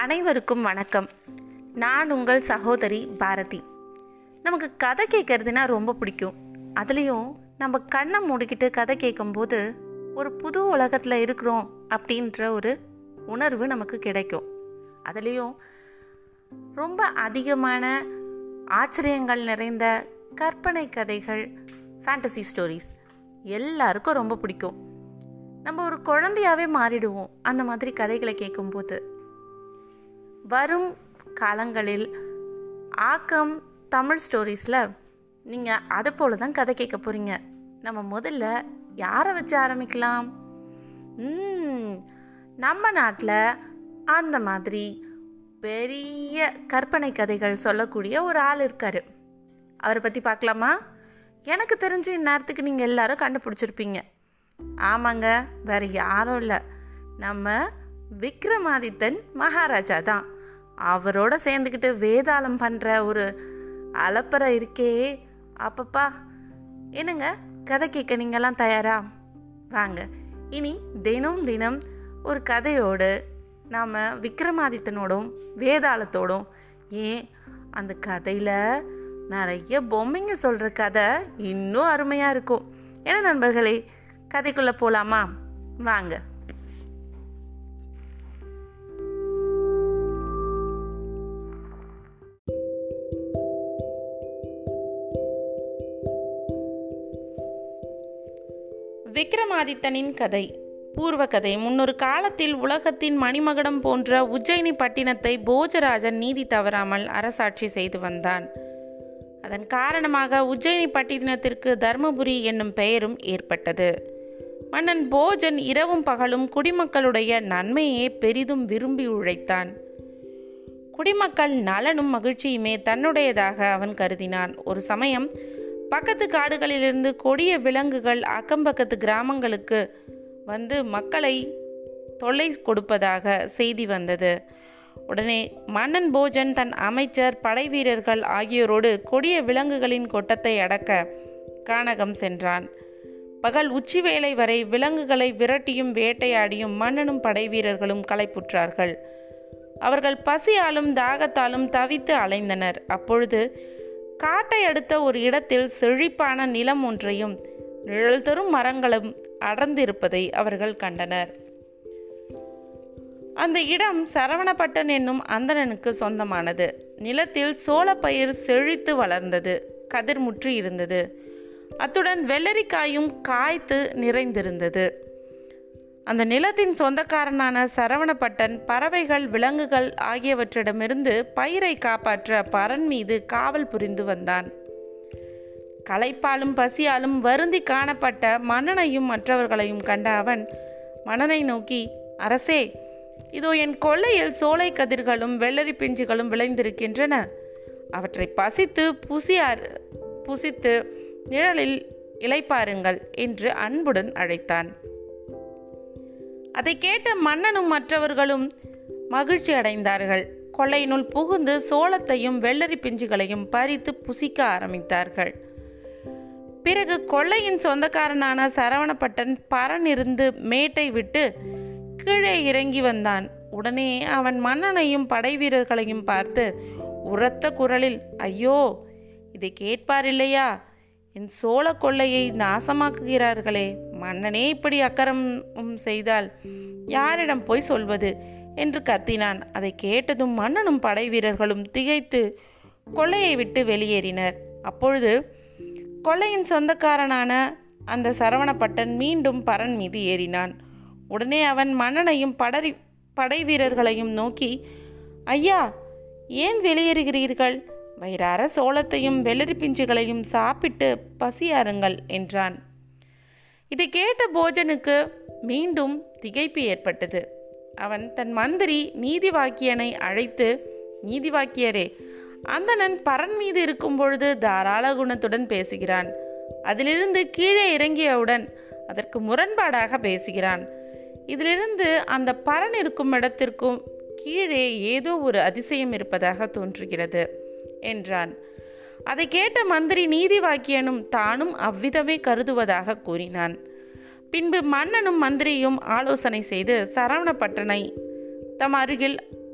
அனைவருக்கும் வணக்கம் நான் உங்கள் சகோதரி பாரதி நமக்கு கதை கேட்கறதுனா ரொம்ப பிடிக்கும் அதுலேயும் நம்ம கண்ணை மூடிக்கிட்டு கதை கேட்கும்போது ஒரு புது உலகத்தில் இருக்கிறோம் அப்படின்ற ஒரு உணர்வு நமக்கு கிடைக்கும் அதுலேயும் ரொம்ப அதிகமான ஆச்சரியங்கள் நிறைந்த கற்பனை கதைகள் ஃபேண்டசி ஸ்டோரிஸ் எல்லாருக்கும் ரொம்ப பிடிக்கும் நம்ம ஒரு குழந்தையாவே மாறிடுவோம் அந்த மாதிரி கதைகளை கேட்கும்போது வரும் காலங்களில் ஆக்கம் தமிழ் ஸ்டோரிஸில் நீங்கள் அதை போல தான் கதை கேட்க போகிறீங்க நம்ம முதல்ல யாரை வச்சு ஆரம்பிக்கலாம் ம், நம்ம நாட்டில் அந்த மாதிரி பெரிய கற்பனை கதைகள் சொல்லக்கூடிய ஒரு ஆள் இருக்கார் அவரை பற்றி பார்க்கலாமா எனக்கு தெரிஞ்சு இந்நேரத்துக்கு நீங்கள் எல்லாரும் கண்டுபிடிச்சிருப்பீங்க ஆமாங்க வேற யாரும் இல்லை நம்ம விக்ரமாதித்தன் மகாராஜா தான் அவரோட சேர்ந்துக்கிட்டு வேதாளம் பண்ணுற ஒரு அலப்பறை இருக்கே அப்பப்பா என்னங்க கதை கேட்க நீங்கள்லாம் தயாரா வாங்க இனி தினம் தினம் ஒரு கதையோடு நாம் விக்ரமாதித்தனோடும் வேதாளத்தோடும் ஏன் அந்த கதையில் நிறைய பொம்மைங்க சொல்கிற கதை இன்னும் அருமையாக இருக்கும் என்ன நண்பர்களே கதைக்குள்ளே போகலாமா வாங்க விக்ரமாதித்தனின் கதை பூர்வ கதை முன்னொரு காலத்தில் உலகத்தின் மணிமகுடம் போன்ற உஜ்ஜயினி பட்டினத்தை போஜராஜன் நீதி தவறாமல் அரசாட்சி செய்து வந்தான் அதன் காரணமாக உஜ்ஜயினி பட்டினத்திற்கு தர்மபுரி என்னும் பெயரும் ஏற்பட்டது மன்னன் போஜன் இரவும் பகலும் குடிமக்களுடைய நன்மையே பெரிதும் விரும்பி உழைத்தான் குடிமக்கள் நலனும் மகிழ்ச்சியுமே தன்னுடையதாக அவன் கருதினான் ஒரு சமயம் பக்கத்து காடுகளிலிருந்து கொடிய விலங்குகள் அக்கம்பக்கத்து கிராமங்களுக்கு வந்து மக்களை தொல்லை கொடுப்பதாக செய்தி வந்தது உடனே மன்னன் போஜன் தன் அமைச்சர் படை வீரர்கள் ஆகியோரோடு கொடிய விலங்குகளின் கொட்டத்தை அடக்க கானகம் சென்றான் பகல் உச்சி வேளை வரை விலங்குகளை விரட்டியும் வேட்டையாடியும் மன்னனும் படை வீரர்களும் களைப்புற்றார்கள் அவர்கள் பசியாலும் தாகத்தாலும் தவித்து அலைந்தனர் அப்பொழுது காட்டை அடுத்த ஒரு இடத்தில் செழிப்பான நிலம் ஒன்றையும் நிழல் தரும் மரங்களும் அடர்ந்திருப்பதை அவர்கள் கண்டனர் அந்த இடம் சரவணப்பட்டன் என்னும் அந்தணனுக்கு சொந்தமானது நிலத்தில் சோளப்பயிர் செழித்து வளர்ந்தது கதிர் முற்றி இருந்தது அத்துடன் வெள்ளரிக்காயும் காய்த்து நிறைந்திருந்தது அந்த நிலத்தின் சொந்தக்காரனான சரவணப்பட்டன் பறவைகள் விலங்குகள் ஆகியவற்றிடமிருந்து பயிரை காப்பாற்ற பரன் மீது காவல் புரிந்து வந்தான் களைப்பாலும் பசியாலும் வருந்தி காணப்பட்ட மன்னனையும் மற்றவர்களையும் கண்ட அவன் மன்னனை நோக்கி அரசே இதோ என் கொள்ளையில் சோலை கதிர்களும் வெள்ளரி பிஞ்சுகளும் விளைந்திருக்கின்றன அவற்றை பசித்து புசியார் புசித்து நிழலில் இளைப்பாருங்கள் என்று அன்புடன் அழைத்தான் அதை கேட்ட மன்னனும் மற்றவர்களும் மகிழ்ச்சி அடைந்தார்கள் கொள்ளையினுள் புகுந்து சோளத்தையும் வெள்ளரி பிஞ்சுகளையும் பறித்து புசிக்க ஆரம்பித்தார்கள் பிறகு கொள்ளையின் சொந்தக்காரனான சரவணப்பட்டன் பரனிருந்து மேட்டை விட்டு கீழே இறங்கி வந்தான் உடனே அவன் மன்னனையும் படை வீரர்களையும் பார்த்து உரத்த குரலில் ஐயோ இதை கேட்பார் இல்லையா என் சோழ கொள்ளையை நாசமாக்குகிறார்களே மன்னனே இப்படி அக்கறம் செய்தால் யாரிடம் போய் சொல்வது என்று கத்தினான் அதை கேட்டதும் மன்னனும் படை வீரர்களும் திகைத்து கொள்ளையை விட்டு வெளியேறினர் அப்பொழுது கொள்ளையின் சொந்தக்காரனான அந்த சரவணப்பட்டன் மீண்டும் பரன் மீது ஏறினான் உடனே அவன் மன்னனையும் படரி படை வீரர்களையும் நோக்கி ஐயா ஏன் வெளியேறுகிறீர்கள் வயிறார சோளத்தையும் வெள்ளரி பிஞ்சுகளையும் சாப்பிட்டு பசியாருங்கள் என்றான் இதை கேட்ட போஜனுக்கு மீண்டும் திகைப்பு ஏற்பட்டது அவன் தன் மந்திரி நீதிவாக்கியனை அழைத்து நீதிவாக்கியரே அந்தணன் பரன் மீது இருக்கும் பொழுது தாராள குணத்துடன் பேசுகிறான் அதிலிருந்து கீழே இறங்கியவுடன் அதற்கு முரண்பாடாக பேசுகிறான் இதிலிருந்து அந்த பரன் இருக்கும் இடத்திற்கும் கீழே ஏதோ ஒரு அதிசயம் இருப்பதாக தோன்றுகிறது என்றான் அதை கேட்ட மந்திரி நீதிவாக்கியனும் தானும் அவ்விதமே கருதுவதாக கூறினான் பின்பு மன்னனும் மந்திரியும் ஆலோசனை செய்து சரவணப்பட்டனை தம் அருகில்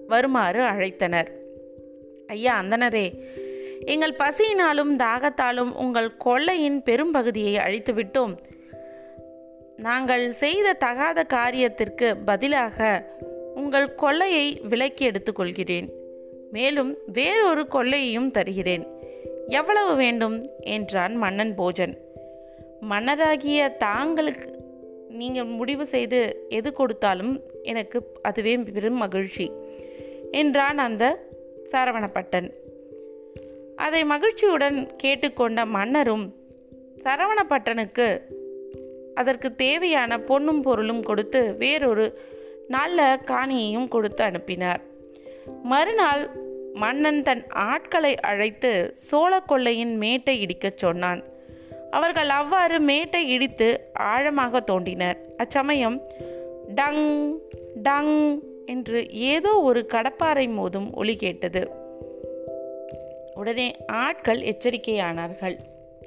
வருமாறு அழைத்தனர் ஐயா அந்தனரே எங்கள் பசியினாலும் தாகத்தாலும் உங்கள் கொள்ளையின் பெரும்பகுதியை அழித்துவிட்டோம் நாங்கள் செய்த தகாத காரியத்திற்கு பதிலாக உங்கள் கொள்ளையை விலக்கி எடுத்துக்கொள்கிறேன் மேலும் வேறொரு கொள்ளையையும் தருகிறேன் எவ்வளவு வேண்டும் என்றான் மன்னன் போஜன் மன்னராகிய தாங்களுக்கு நீங்கள் முடிவு செய்து எது கொடுத்தாலும் எனக்கு அதுவே பெரும் மகிழ்ச்சி என்றான் அந்த சரவணப்பட்டன் அதை மகிழ்ச்சியுடன் கேட்டுக்கொண்ட மன்னரும் சரவணப்பட்டனுக்கு அதற்கு தேவையான பொன்னும் பொருளும் கொடுத்து வேறொரு நல்ல காணியையும் கொடுத்து அனுப்பினார் மறுநாள் மன்னன் தன் ஆட்களை அழைத்து சோழ கொள்ளையின் மேட்டை இடிக்கச் சொன்னான் அவர்கள் அவ்வாறு மேட்டை இடித்து ஆழமாக தோண்டினர் அச்சமயம் டங் டங் என்று ஏதோ ஒரு கடப்பாறை மோதும் ஒலி கேட்டது உடனே ஆட்கள் எச்சரிக்கையானார்கள்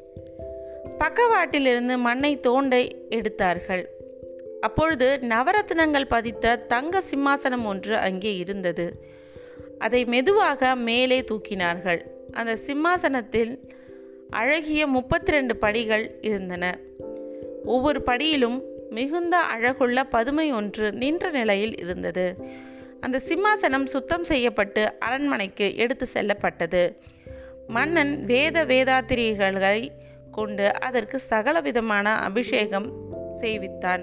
பக்கவாட்டிலிருந்து மண்ணை தோண்ட எடுத்தார்கள் அப்பொழுது நவரத்னங்கள் பதித்த தங்க சிம்மாசனம் ஒன்று அங்கே இருந்தது அதை மெதுவாக மேலே தூக்கினார்கள் அந்த சிம்மாசனத்தில் அழகிய முப்பத்தி ரெண்டு படிகள் இருந்தன ஒவ்வொரு படியிலும் மிகுந்த அழகுள்ள பதுமை ஒன்று நின்ற நிலையில் இருந்தது அந்த சிம்மாசனம் சுத்தம் செய்யப்பட்டு அரண்மனைக்கு எடுத்து செல்லப்பட்டது மன்னன் வேத வேதாத்திரிகளை கொண்டு அதற்கு சகலவிதமான அபிஷேகம் செய்வித்தான்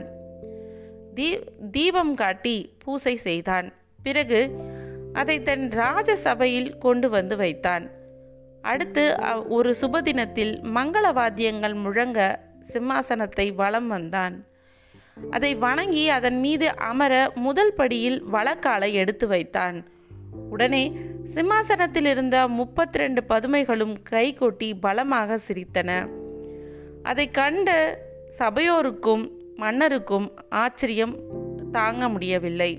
தீ தீபம் காட்டி பூசை செய்தான் பிறகு அதை தன் ராஜ சபையில் கொண்டு வந்து வைத்தான் அடுத்து ஒரு சுபதினத்தில் மங்கள வாத்தியங்கள் முழங்க சிம்மாசனத்தை வலம் வந்தான் அதை வணங்கி அதன் மீது அமர முதல் படியில் வழக்காலை எடுத்து வைத்தான் உடனே சிம்மாசனத்தில் இருந்த முப்பத்தி ரெண்டு பதுமைகளும் கை கொட்டி பலமாக சிரித்தன அதை கண்ட சபையோருக்கும் மன்னருக்கும் ஆச்சரியம் தாங்க முடியவில்லை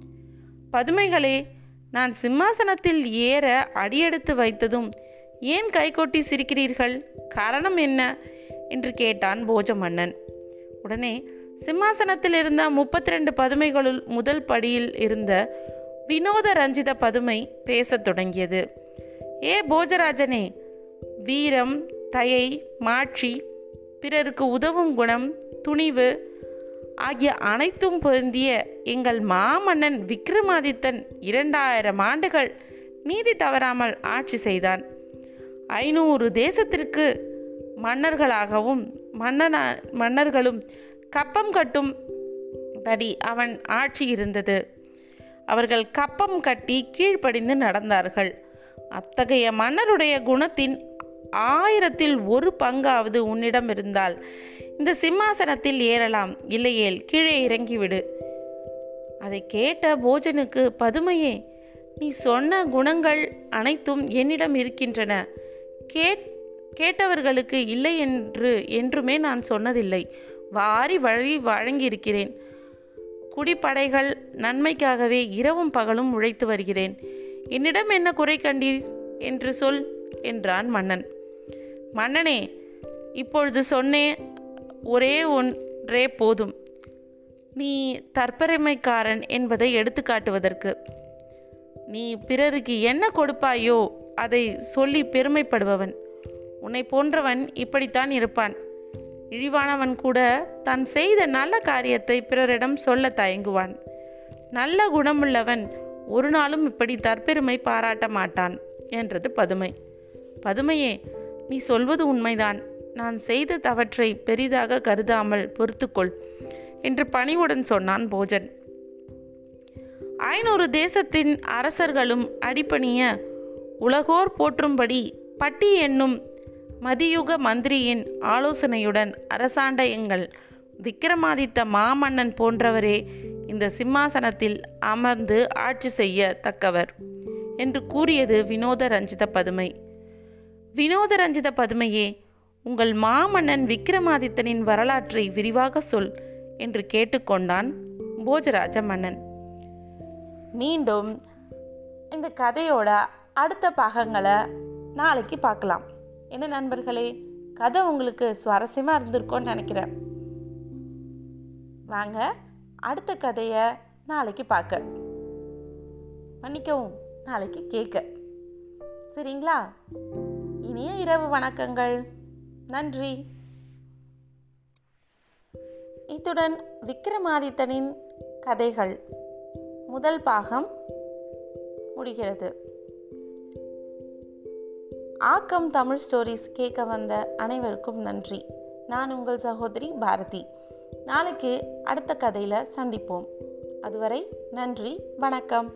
பதுமைகளே நான் சிம்மாசனத்தில் ஏற அடியெடுத்து வைத்ததும் ஏன் கைகொட்டி சிரிக்கிறீர்கள் காரணம் என்ன என்று கேட்டான் போஜ மன்னன் உடனே சிம்மாசனத்தில் இருந்த முப்பத்தி ரெண்டு பதுமைகளுள் முதல் படியில் இருந்த வினோத ரஞ்சித பதுமை பேசத் தொடங்கியது ஏ போஜராஜனே வீரம் தயை மாட்சி பிறருக்கு உதவும் குணம் துணிவு ஆகிய அனைத்தும் பொருந்திய எங்கள் மாமன்னன் விக்ரமாதித்தன் இரண்டாயிரம் ஆண்டுகள் நீதி தவறாமல் ஆட்சி செய்தான் ஐநூறு தேசத்திற்கு மன்னர்களாகவும் மன்னனா மன்னர்களும் கப்பம் கட்டும் படி அவன் ஆட்சி இருந்தது அவர்கள் கப்பம் கட்டி கீழ்ப்படிந்து நடந்தார்கள் அத்தகைய மன்னருடைய குணத்தின் ஆயிரத்தில் ஒரு பங்காவது உன்னிடம் இருந்தால் இந்த சிம்மாசனத்தில் ஏறலாம் இல்லையேல் கீழே இறங்கிவிடு அதை கேட்ட போஜனுக்கு பதுமையே நீ சொன்ன குணங்கள் அனைத்தும் என்னிடம் இருக்கின்றன கேட் கேட்டவர்களுக்கு இல்லை என்று என்றுமே நான் சொன்னதில்லை வாரி வழி வழங்கியிருக்கிறேன் குடிப்படைகள் நன்மைக்காகவே இரவும் பகலும் உழைத்து வருகிறேன் என்னிடம் என்ன குறை கண்டீர் என்று சொல் என்றான் மன்னன் மன்னனே இப்பொழுது சொன்னே ஒரே ஒன்றே போதும் நீ தற்பெருமைக்காரன் என்பதை எடுத்துக்காட்டுவதற்கு நீ பிறருக்கு என்ன கொடுப்பாயோ அதை சொல்லி பெருமைப்படுபவன் உன்னை போன்றவன் இப்படித்தான் இருப்பான் இழிவானவன் கூட தான் செய்த நல்ல காரியத்தை பிறரிடம் சொல்ல தயங்குவான் நல்ல குணமுள்ளவன் ஒரு நாளும் இப்படி தற்பெருமை பாராட்ட மாட்டான் என்றது பதுமை பதுமையே நீ சொல்வது உண்மைதான் நான் செய்த தவற்றை பெரிதாக கருதாமல் பொறுத்துக்கொள் என்று பணிவுடன் சொன்னான் போஜன் ஐநூறு தேசத்தின் அரசர்களும் அடிப்பணிய உலகோர் போற்றும்படி பட்டி என்னும் மதியுக மந்திரியின் ஆலோசனையுடன் அரசாண்ட எங்கள் விக்கிரமாதித்த மாமன்னன் போன்றவரே இந்த சிம்மாசனத்தில் அமர்ந்து ஆட்சி செய்ய தக்கவர் என்று கூறியது வினோத ரஞ்சித பதுமை வினோத ரஞ்சித பதுமையே உங்கள் மாமன்னன் விக்கிரமாதித்தனின் வரலாற்றை விரிவாக சொல் என்று கேட்டுக்கொண்டான் போஜராஜ மன்னன் மீண்டும் இந்த கதையோட அடுத்த பாகங்களை நாளைக்கு பார்க்கலாம் என்ன நண்பர்களே கதை உங்களுக்கு சுவாரஸ்யமாக இருந்திருக்கும்னு நினைக்கிறேன் வாங்க அடுத்த கதையை நாளைக்கு பார்க்க மன்னிக்கவும் நாளைக்கு கேட்க சரிங்களா இனிய இரவு வணக்கங்கள் நன்றி இத்துடன் விக்ரமாதித்தனின் கதைகள் முதல் பாகம் முடிகிறது ஆக்கம் தமிழ் ஸ்டோரிஸ் கேட்க வந்த அனைவருக்கும் நன்றி நான் உங்கள் சகோதரி பாரதி நாளைக்கு அடுத்த கதையில் சந்திப்போம் அதுவரை நன்றி வணக்கம்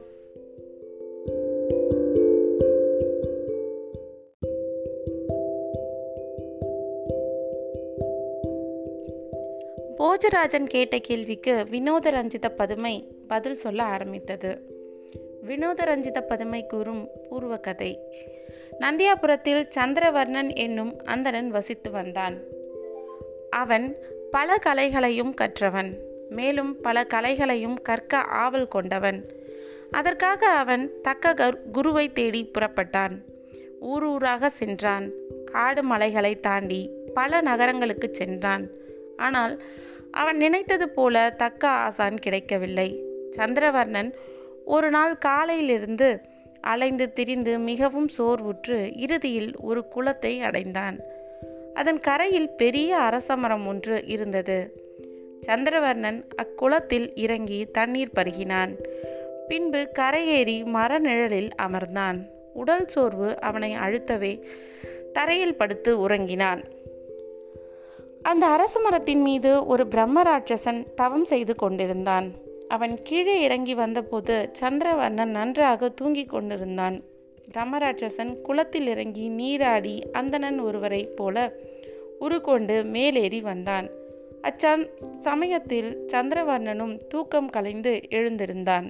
போஜராஜன் கேட்ட கேள்விக்கு வினோத ரஞ்சித பதுமை பதில் சொல்ல ஆரம்பித்தது வினோத ரஞ்சித பதுமை கூறும் பூர்வ கதை நந்தியாபுரத்தில் சந்திரவர்ணன் என்னும் அந்தணன் வசித்து வந்தான் அவன் பல கலைகளையும் கற்றவன் மேலும் பல கலைகளையும் கற்க ஆவல் கொண்டவன் அதற்காக அவன் தக்க குருவை தேடி புறப்பட்டான் ஊர் ஊராக சென்றான் காடு மலைகளை தாண்டி பல நகரங்களுக்கு சென்றான் ஆனால் அவன் நினைத்தது போல தக்க ஆசான் கிடைக்கவில்லை சந்திரவர்ணன் ஒரு நாள் காலையிலிருந்து அலைந்து திரிந்து மிகவும் சோர்வுற்று இறுதியில் ஒரு குளத்தை அடைந்தான் அதன் கரையில் பெரிய அரசமரம் ஒன்று இருந்தது சந்திரவர்ணன் அக்குளத்தில் இறங்கி தண்ணீர் பருகினான் பின்பு கரையேறி மர நிழலில் அமர்ந்தான் உடல் சோர்வு அவனை அழுத்தவே தரையில் படுத்து உறங்கினான் அந்த அரச மரத்தின் மீது ஒரு பிரம்ம ராட்சசன் தவம் செய்து கொண்டிருந்தான் அவன் கீழே இறங்கி வந்தபோது சந்திரவர்ணன் நன்றாக தூங்கிக் கொண்டிருந்தான் பிரம்மராட்சசன் குளத்தில் இறங்கி நீராடி அந்தணன் ஒருவரை போல உருக்கொண்டு மேலேறி வந்தான் அச்சந் சமயத்தில் சந்திரவர்ணனும் தூக்கம் கலைந்து எழுந்திருந்தான்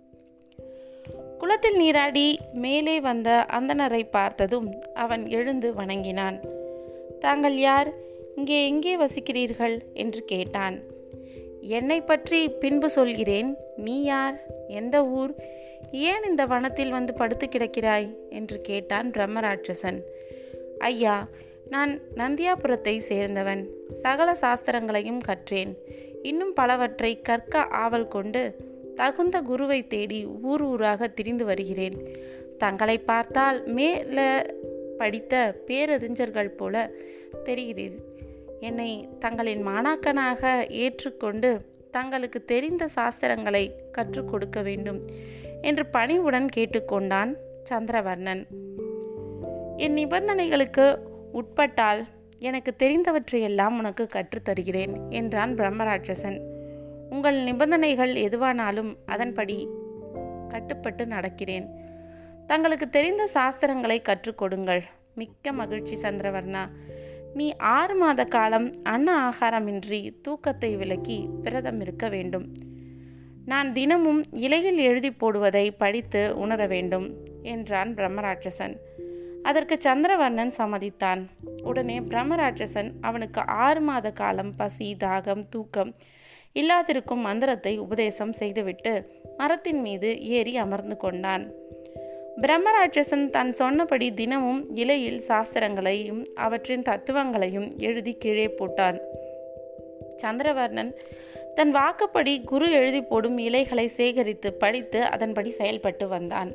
குளத்தில் நீராடி மேலே வந்த அந்தனரை பார்த்ததும் அவன் எழுந்து வணங்கினான் தாங்கள் யார் இங்கே எங்கே வசிக்கிறீர்கள் என்று கேட்டான் என்னை பற்றி பின்பு சொல்கிறேன் நீ யார் எந்த ஊர் ஏன் இந்த வனத்தில் வந்து படுத்து கிடக்கிறாய் என்று கேட்டான் பிரம்மராட்சசன் ஐயா நான் நந்தியாபுரத்தை சேர்ந்தவன் சகல சாஸ்திரங்களையும் கற்றேன் இன்னும் பலவற்றை கற்க ஆவல் கொண்டு தகுந்த குருவை தேடி ஊர் ஊராக திரிந்து வருகிறேன் தங்களை பார்த்தால் மேல படித்த பேரறிஞர்கள் போல தெரிகிறீர் என்னை தங்களின் மாணாக்கனாக ஏற்றுக்கொண்டு தங்களுக்கு தெரிந்த சாஸ்திரங்களை கற்றுக் கொடுக்க வேண்டும் என்று பணிவுடன் கேட்டுக்கொண்டான் சந்திரவர்ணன் என் நிபந்தனைகளுக்கு உட்பட்டால் எனக்கு தெரிந்தவற்றையெல்லாம் உனக்கு கற்றுத்தருகிறேன் என்றான் பிரம்மராட்சசன் உங்கள் நிபந்தனைகள் எதுவானாலும் அதன்படி கட்டுப்பட்டு நடக்கிறேன் தங்களுக்கு தெரிந்த சாஸ்திரங்களை கற்றுக் கொடுங்கள் மிக்க மகிழ்ச்சி சந்திரவர்ணா நீ ஆறு மாத காலம் அன்ன ஆகாரமின்றி தூக்கத்தை விலக்கி விரதம் இருக்க வேண்டும் நான் தினமும் இலையில் எழுதி போடுவதை படித்து உணர வேண்டும் என்றான் பிரம்மராட்சசன் அதற்கு சந்திரவர்ணன் சம்மதித்தான் உடனே பிரம்மராட்சசன் அவனுக்கு ஆறு மாத காலம் பசி தாகம் தூக்கம் இல்லாதிருக்கும் மந்திரத்தை உபதேசம் செய்துவிட்டு மரத்தின் மீது ஏறி அமர்ந்து கொண்டான் பிரம்மராட்சசன் தான் சொன்னபடி தினமும் இலையில் சாஸ்திரங்களையும் அவற்றின் தத்துவங்களையும் எழுதி கீழே போட்டான் சந்திரவர்ணன் தன் வாக்குப்படி குரு எழுதி போடும் இலைகளை சேகரித்து படித்து அதன்படி செயல்பட்டு வந்தான்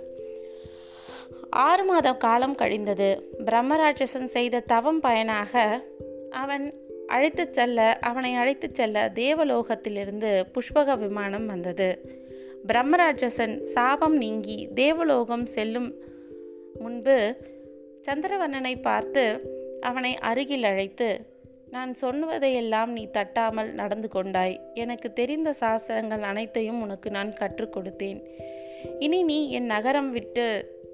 ஆறு மாத காலம் கழிந்தது பிரம்மராட்சசன் செய்த தவம் பயனாக அவன் அழைத்துச் செல்ல அவனை அழைத்துச் செல்ல தேவலோகத்திலிருந்து புஷ்பக விமானம் வந்தது பிரம்மராட்சசன் சாபம் நீங்கி தேவலோகம் செல்லும் முன்பு சந்திரவர்ணனை பார்த்து அவனை அருகில் அழைத்து நான் சொன்னுவதையெல்லாம் நீ தட்டாமல் நடந்து கொண்டாய் எனக்கு தெரிந்த சாஸ்திரங்கள் அனைத்தையும் உனக்கு நான் கற்றுக் கொடுத்தேன் இனி நீ என் நகரம் விட்டு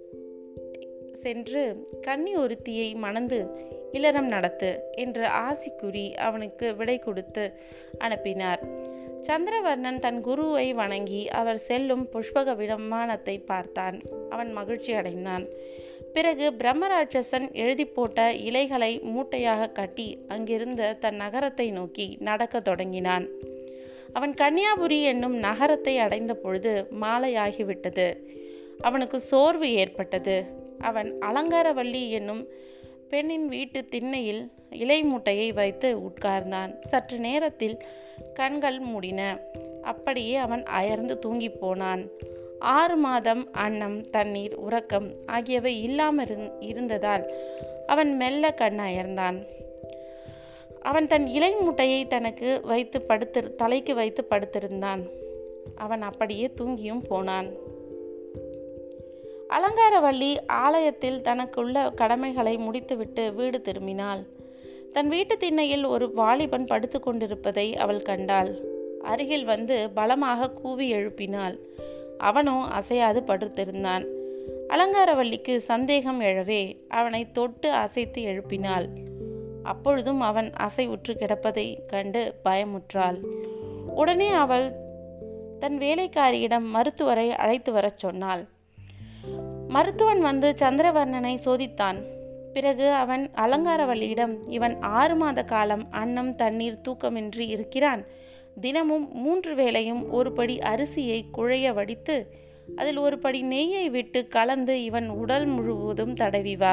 சென்று கன்னி ஒருத்தியை மணந்து இளரம் நடத்து என்று ஆசி கூறி அவனுக்கு விடை கொடுத்து அனுப்பினார் சந்திரவர்ணன் தன் குருவை வணங்கி அவர் செல்லும் புஷ்பக விமானத்தை பார்த்தான் அவன் மகிழ்ச்சி அடைந்தான் பிறகு பிரம்மராட்சசன் எழுதி போட்ட இலைகளை மூட்டையாக கட்டி அங்கிருந்த தன் நகரத்தை நோக்கி நடக்க தொடங்கினான் அவன் கன்னியாபுரி என்னும் நகரத்தை அடைந்த பொழுது மாலையாகிவிட்டது அவனுக்கு சோர்வு ஏற்பட்டது அவன் அலங்காரவள்ளி என்னும் பெண்ணின் வீட்டு திண்ணையில் இலை மூட்டையை வைத்து உட்கார்ந்தான் சற்று நேரத்தில் கண்கள் மூடின அப்படியே அவன் அயர்ந்து தூங்கி போனான் ஆறு மாதம் அன்னம் தண்ணீர் உறக்கம் ஆகியவை இல்லாமல் இருந்ததால் அவன் மெல்ல கண்ணயர்ந்தான் அவன் தன் இலை முட்டையை தனக்கு வைத்து படுத்து தலைக்கு வைத்து படுத்திருந்தான் அவன் அப்படியே தூங்கியும் போனான் அலங்காரவள்ளி ஆலயத்தில் தனக்குள்ள கடமைகளை முடித்துவிட்டு வீடு திரும்பினாள் தன் வீட்டு திண்ணையில் ஒரு வாலிபன் படுத்து கொண்டிருப்பதை அவள் கண்டாள் அருகில் வந்து பலமாக கூவி எழுப்பினாள் அவனோ அசையாது படுத்திருந்தான் அலங்காரவல்லிக்கு சந்தேகம் எழவே அவனை தொட்டு அசைத்து எழுப்பினாள் அப்பொழுதும் அவன் அசைவுற்று கிடப்பதை கண்டு பயமுற்றாள் உடனே அவள் தன் வேலைக்காரியிடம் மருத்துவரை அழைத்து வரச் சொன்னாள் மருத்துவன் வந்து சந்திரவர்ணனை சோதித்தான் பிறகு அவன் அலங்காரவல்லியிடம் இவன் ஆறு மாத காலம் அன்னம் தண்ணீர் தூக்கமின்றி இருக்கிறான் தினமும் மூன்று வேளையும் ஒரு படி அரிசியை குழைய வடித்து அதில் ஒரு படி நெய்யை விட்டு கலந்து இவன் உடல் முழுவதும் தடவி வா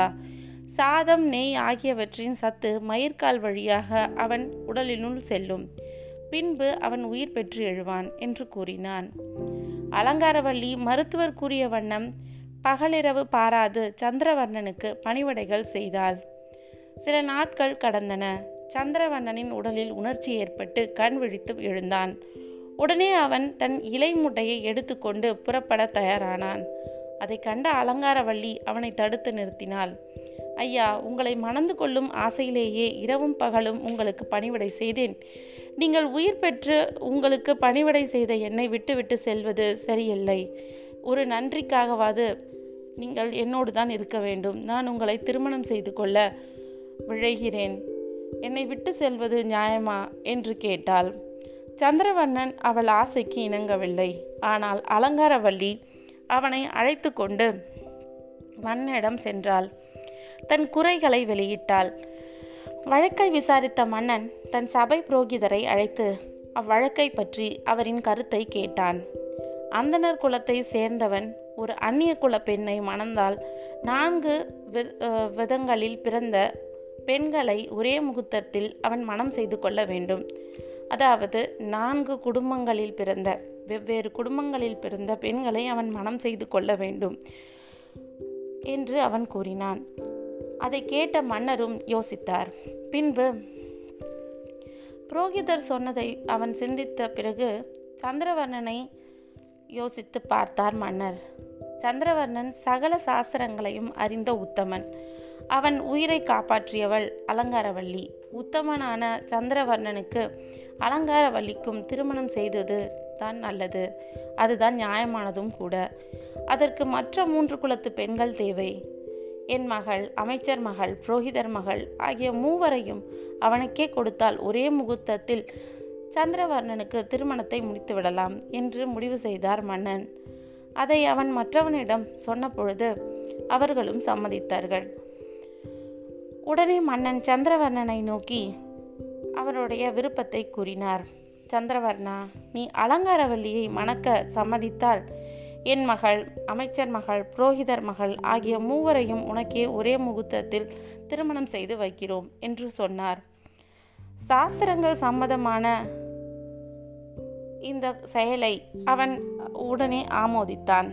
சாதம் நெய் ஆகியவற்றின் சத்து மயிர்கால் வழியாக அவன் உடலினுள் செல்லும் பின்பு அவன் உயிர் பெற்று எழுவான் என்று கூறினான் அலங்காரவல்லி மருத்துவர் கூறிய வண்ணம் பகலிரவு பாராது சந்திரவர்ணனுக்கு பணிவடைகள் செய்தாள் சில நாட்கள் கடந்தன சந்திரவண்ணனின் உடலில் உணர்ச்சி ஏற்பட்டு கண் விழித்து எழுந்தான் உடனே அவன் தன் இலை முட்டையை எடுத்துக்கொண்டு புறப்பட தயாரானான் அதை கண்ட அலங்காரவள்ளி அவனை தடுத்து நிறுத்தினாள் ஐயா உங்களை மணந்து கொள்ளும் ஆசையிலேயே இரவும் பகலும் உங்களுக்கு பணிவிடை செய்தேன் நீங்கள் உயிர் பெற்று உங்களுக்கு பணிவிடை செய்த என்னை விட்டுவிட்டு செல்வது சரியில்லை ஒரு நன்றிக்காகவாது நீங்கள் என்னோடு தான் இருக்க வேண்டும் நான் உங்களை திருமணம் செய்து கொள்ள விழைகிறேன் என்னை விட்டு செல்வது நியாயமா என்று கேட்டாள் சந்திரவர்ணன் அவள் ஆசைக்கு இணங்கவில்லை ஆனால் அலங்காரவல்லி அவனை அழைத்து கொண்டு மன்னனிடம் சென்றாள் தன் குறைகளை வெளியிட்டாள் வழக்கை விசாரித்த மன்னன் தன் சபை புரோகிதரை அழைத்து அவ்வழக்கை பற்றி அவரின் கருத்தை கேட்டான் அந்தனர் குலத்தை சேர்ந்தவன் ஒரு அந்நிய குல பெண்ணை மணந்தால் நான்கு விதங்களில் பிறந்த பெண்களை ஒரே முகூர்த்தத்தில் அவன் மனம் செய்து கொள்ள வேண்டும் அதாவது நான்கு குடும்பங்களில் பிறந்த வெவ்வேறு குடும்பங்களில் பிறந்த பெண்களை அவன் மனம் செய்து கொள்ள வேண்டும் என்று அவன் கூறினான் அதை கேட்ட மன்னரும் யோசித்தார் பின்பு புரோகிதர் சொன்னதை அவன் சிந்தித்த பிறகு சந்திரவர்ணனை யோசித்து பார்த்தார் மன்னர் சந்திரவர்ணன் சகல சாஸ்திரங்களையும் அறிந்த உத்தமன் அவன் உயிரை காப்பாற்றியவள் அலங்காரவல்லி உத்தமனான சந்திரவர்ணனுக்கு அலங்காரவல்லிக்கும் திருமணம் செய்தது தான் நல்லது அதுதான் நியாயமானதும் கூட அதற்கு மற்ற மூன்று குலத்து பெண்கள் தேவை என் மகள் அமைச்சர் மகள் புரோகிதர் மகள் ஆகிய மூவரையும் அவனுக்கே கொடுத்தால் ஒரே முகூர்த்தத்தில் சந்திரவர்ணனுக்கு திருமணத்தை முடித்து விடலாம் என்று முடிவு செய்தார் மன்னன் அதை அவன் மற்றவனிடம் சொன்ன பொழுது அவர்களும் சம்மதித்தார்கள் உடனே மன்னன் சந்திரவர்ணனை நோக்கி அவருடைய விருப்பத்தை கூறினார் சந்திரவர்ணா நீ அலங்காரவல்லியை மணக்க சம்மதித்தால் என் மகள் அமைச்சர் மகள் புரோகிதர் மகள் ஆகிய மூவரையும் உனக்கே ஒரே முகூர்த்தத்தில் திருமணம் செய்து வைக்கிறோம் என்று சொன்னார் சாஸ்திரங்கள் சம்மதமான இந்த செயலை அவன் உடனே ஆமோதித்தான்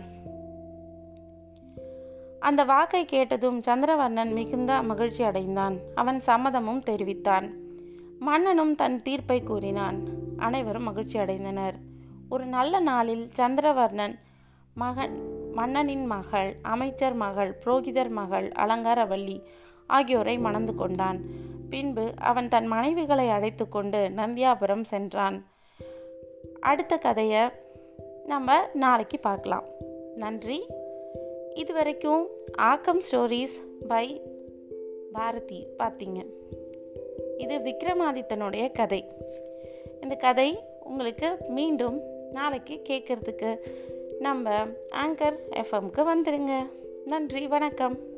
அந்த வாக்கை கேட்டதும் சந்திரவர்ணன் மிகுந்த மகிழ்ச்சி அடைந்தான் அவன் சம்மதமும் தெரிவித்தான் மன்னனும் தன் தீர்ப்பை கூறினான் அனைவரும் மகிழ்ச்சி அடைந்தனர் ஒரு நல்ல நாளில் சந்திரவர்ணன் மகன் மன்னனின் மகள் அமைச்சர் மகள் புரோகிதர் மகள் அலங்காரவல்லி ஆகியோரை மணந்து கொண்டான் பின்பு அவன் தன் மனைவிகளை அழைத்து கொண்டு நந்தியாபுரம் சென்றான் அடுத்த கதையை நம்ம நாளைக்கு பார்க்கலாம் நன்றி இது வரைக்கும் ஆக்கம் ஸ்டோரிஸ் பை பாரதி பார்த்தீங்க இது விக்ரமாதித்தனுடைய கதை இந்த கதை உங்களுக்கு மீண்டும் நாளைக்கு கேட்குறதுக்கு நம்ம ஆங்கர் எஃப்எம்க்கு வந்துடுங்க நன்றி வணக்கம்